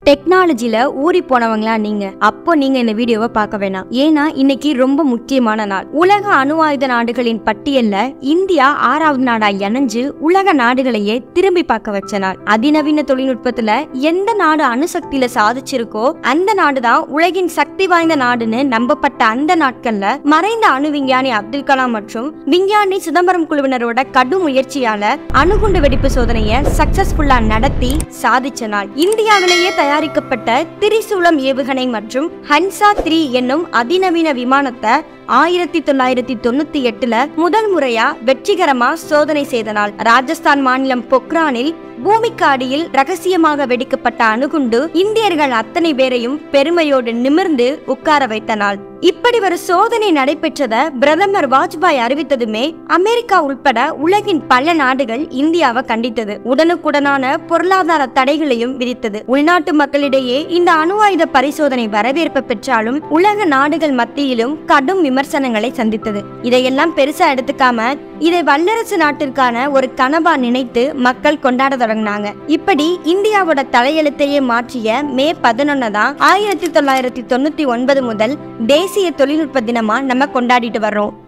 டெக்னாலஜில ஊறி போனவங்களா நீங்க அப்போ நீங்க இந்த வீடியோவை பார்க்க வேணாம் ஏன்னா இன்னைக்கு ரொம்ப முக்கியமான நாள் உலக அணு ஆயுத நாடுகளின் பட்டியல்ல இந்தியா ஆறாவது நாடா இணைஞ்சு உலக நாடுகளையே திரும்பி பார்க்க வச்ச நாள் அதிநவீன தொழில்நுட்பத்துல எந்த நாடு அணுசக்தியில சாதிச்சிருக்கோ அந்த நாடு தான் உலகின் சக்தி வாய்ந்த நாடுன்னு நம்பப்பட்ட அந்த நாட்கள்ல மறைந்த அணு விஞ்ஞானி அப்துல் கலாம் மற்றும் விஞ்ஞானி சிதம்பரம் குழுவினரோட கடும் முயற்சியால அணுகுண்டு வெடிப்பு சோதனையை சக்சஸ்ஃபுல்லா நடத்தி சாதிச்ச நாள் இந்தியாவிலேயே தயாரிக்கப்பட்ட திரிசூலம் ஏவுகணை மற்றும் ஹன்சா த்ரீ என்னும் அதிநவீன விமானத்தை ஆயிரத்தி தொள்ளாயிரத்தி தொண்ணூத்தி எட்டுல முதல் முறையா வெற்றிகரமா சோதனை செய்த நாள் ராஜஸ்தான் மாநிலம் பொக்ரானில் பூமிக்கு அடியில் ரகசியமாக வெடிக்கப்பட்ட அணுகுண்டு இந்தியர்கள் அத்தனை பேரையும் பெருமையோடு நிமிர்ந்து உட்கார வைத்த நாள் இப்படி ஒரு சோதனை நடைபெற்றத பிரதமர் வாஜ்பாய் அறிவித்ததுமே அமெரிக்கா உட்பட உலகின் பல நாடுகள் இந்தியாவை கண்டித்தது உடனுக்குடனான பொருளாதார தடைகளையும் விதித்தது உள்நாட்டு மக்களிடையே இந்த அணு ஆயுத பரிசோதனை வரவேற்பு பெற்றாலும் உலக நாடுகள் மத்தியிலும் கடும் விமர்சனங்களை சந்தித்தது இதையெல்லாம் பெருசா எடுத்துக்காம இதை வல்லரசு நாட்டிற்கான ஒரு கனவா நினைத்து மக்கள் கொண்டாட தொடங்கினாங்க இப்படி இந்தியாவோட தலையெழுத்தையே மாற்றிய மே பதினொன்னு தான் ஆயிரத்தி தொள்ளாயிரத்தி தொண்ணூத்தி ஒன்பது முதல் தேசிய தொழில்நுட்ப தினமா நம்ம கொண்டாடிட்டு வர்றோம்